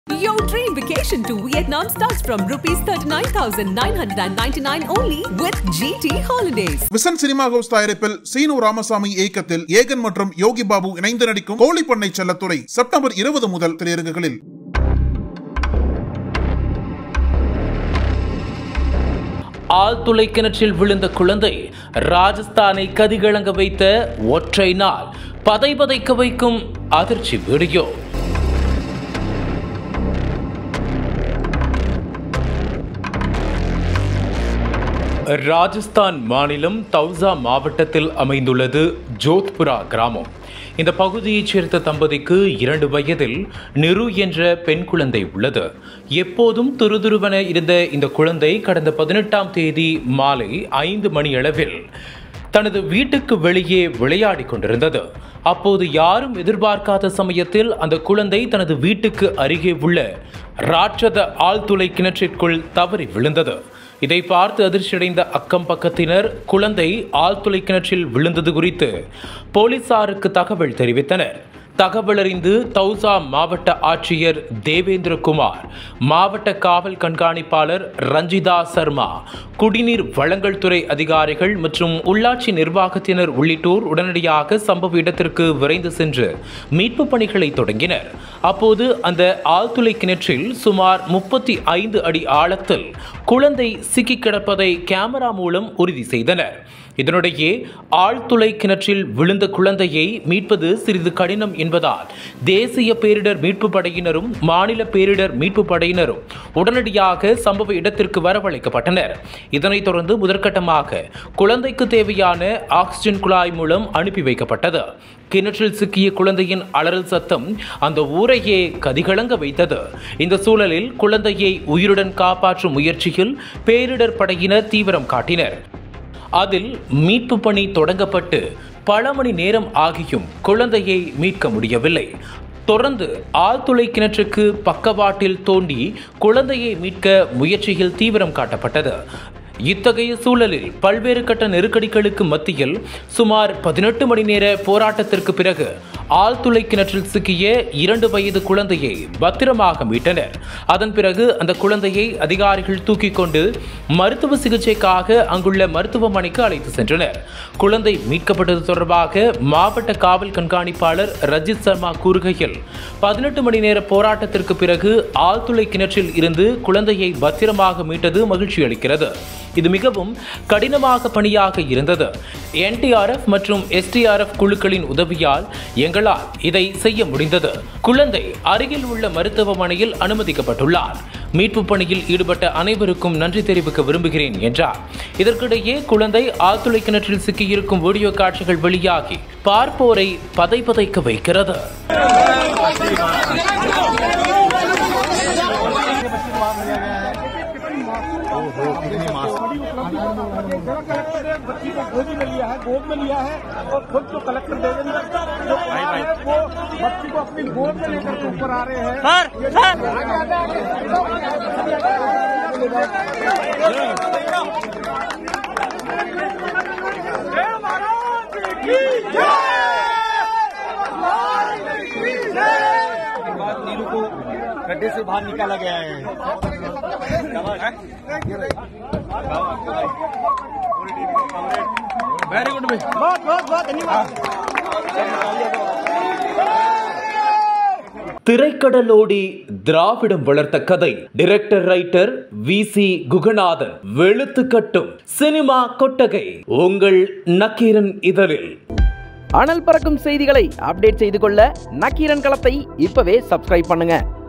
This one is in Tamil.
Your dream vacation to Vietnam starts from rupees 39,999 only with GT Holidays. Vision cinema house தயாரிப்பில் சீனு ராமசாமி இயக்கத்தில் ஏகன் மற்றும் யோகி பாபு இணைந்து நடிக்கும் கோழிப்பண்ணை செல்லத்துறை செப்டம்பர் இருபது முதல் திரையரங்குகளில் ஆழ்துளை கிணற்றில் விழுந்த குழந்தை ராஜஸ்தானை கதிகலங்க வைத்த ஒற்றை நாள் பதை பதைக்க வைக்கும் அதிர்ச்சி வீடியோ ராஜஸ்தான் மாநிலம் தௌசா மாவட்டத்தில் அமைந்துள்ளது ஜோத்புரா கிராமம் இந்த பகுதியைச் சேர்ந்த தம்பதிக்கு இரண்டு வயதில் நிரு என்ற பெண் குழந்தை உள்ளது எப்போதும் துருதுருவென இருந்த இந்த குழந்தை கடந்த பதினெட்டாம் தேதி மாலை ஐந்து மணி அளவில் தனது வீட்டுக்கு வெளியே விளையாடி கொண்டிருந்தது அப்போது யாரும் எதிர்பார்க்காத சமயத்தில் அந்த குழந்தை தனது வீட்டுக்கு அருகே உள்ள ராட்சத ஆழ்துளை கிணற்றிற்குள் தவறி விழுந்தது இதை பார்த்து அதிர்ச்சியடைந்த அக்கம் பக்கத்தினர் குழந்தை ஆழ்துளை கிணற்றில் விழுந்தது குறித்து போலீசாருக்கு தகவல் தெரிவித்தனர் தகவலறிந்து தௌசா மாவட்ட ஆட்சியர் தேவேந்திரகுமார் மாவட்ட காவல் கண்காணிப்பாளர் ரஞ்சிதா சர்மா குடிநீர் வழங்கல் துறை அதிகாரிகள் மற்றும் உள்ளாட்சி நிர்வாகத்தினர் உள்ளிட்டோர் உடனடியாக சம்பவ இடத்திற்கு விரைந்து சென்று மீட்பு பணிகளை தொடங்கினர் அப்போது அந்த ஆழ்துளை கிணற்றில் சுமார் முப்பத்தி ஐந்து அடி ஆழத்தில் குழந்தை சிக்கிக் கிடப்பதை கேமரா மூலம் உறுதி செய்தனர் இதனிடையே ஆழ்துளை கிணற்றில் விழுந்த குழந்தையை மீட்பது சிறிது கடினம் என்பதால் தேசிய பேரிடர் மீட்பு படையினரும் மாநில பேரிடர் மீட்பு படையினரும் உடனடியாக சம்பவ இடத்திற்கு வரவழைக்கப்பட்டனர் இதனைத் தொடர்ந்து முதற்கட்டமாக குழந்தைக்கு தேவையான ஆக்சிஜன் குழாய் மூலம் அனுப்பி வைக்கப்பட்டது கிணற்றில் சிக்கிய குழந்தையின் அலறல் சத்தம் அந்த ஊரையே கதிகலங்க வைத்தது இந்த சூழலில் குழந்தையை உயிருடன் காப்பாற்றும் முயற்சியில் பேரிடர் படையினர் தீவிரம் காட்டினர் அதில் மீட்பு பணி தொடங்கப்பட்டு பல மணி நேரம் ஆகியும் குழந்தையை மீட்க முடியவில்லை தொடர்ந்து ஆழ்துளை கிணற்றுக்கு பக்கவாட்டில் தோண்டி குழந்தையை மீட்க முயற்சியில் தீவிரம் காட்டப்பட்டது இத்தகைய சூழலில் பல்வேறு கட்ட நெருக்கடிகளுக்கு மத்தியில் சுமார் பதினெட்டு மணி நேர போராட்டத்திற்கு பிறகு ஆழ்துளை கிணற்றில் சிக்கிய இரண்டு வயது குழந்தையை பத்திரமாக மீட்டனர் அதன் பிறகு அந்த குழந்தையை அதிகாரிகள் தூக்கிக் கொண்டு மருத்துவ சிகிச்சைக்காக அங்குள்ள மருத்துவமனைக்கு அழைத்து சென்றனர் குழந்தை மீட்கப்பட்டது தொடர்பாக மாவட்ட காவல் கண்காணிப்பாளர் ரஜித் சர்மா கூறுகையில் பதினெட்டு மணி நேர போராட்டத்திற்கு பிறகு ஆழ்துளை கிணற்றில் இருந்து குழந்தையை பத்திரமாக மீட்டது மகிழ்ச்சி அளிக்கிறது இது மிகவும் கடினமாக பணியாக இருந்தது என்டிஆர்எஃப் மற்றும் எஸ்டிஆர்எஃப் குழுக்களின் உதவியால் எங்களால் இதை செய்ய முடிந்தது குழந்தை அருகில் உள்ள மருத்துவமனையில் அனுமதிக்கப்பட்டுள்ளார் மீட்பு பணியில் ஈடுபட்ட அனைவருக்கும் நன்றி தெரிவிக்க விரும்புகிறேன் என்றார் இதற்கிடையே குழந்தை ஆழ்துளை கிணற்றில் சிக்கியிருக்கும் வீடியோ காட்சிகள் வெளியாகி பார்ப்போரை பதை பதைக்க வைக்கிறது कलेक्टर ने बच्ची को गोदी में लिया है गोद में लिया है और खुद जो कलेक्टर देवेंद्र जो आया है वो बच्ची को अपनी गोद में लेकर के ऊपर आ रहे हैं सर बाद नीरू को गड्ढे से बाहर निकाला गया है वेरी गुड भाई बहुत बहुत बहुत धन्यवाद திரைக்கடலோடி திராவிடம் வளர்த்த கதை director writer V C Guganathan வெளுத்து கட்டும் சினிமா கொட்டகை உங்கள் நக்கீரன் இதழில் அனல் பறக்கும் செய்திகளை அப்டேட் செய்து கொள்ள நக்கீரன் களத்தை இப்பவே சப்ஸ்கிரைப் பண்ணுங்க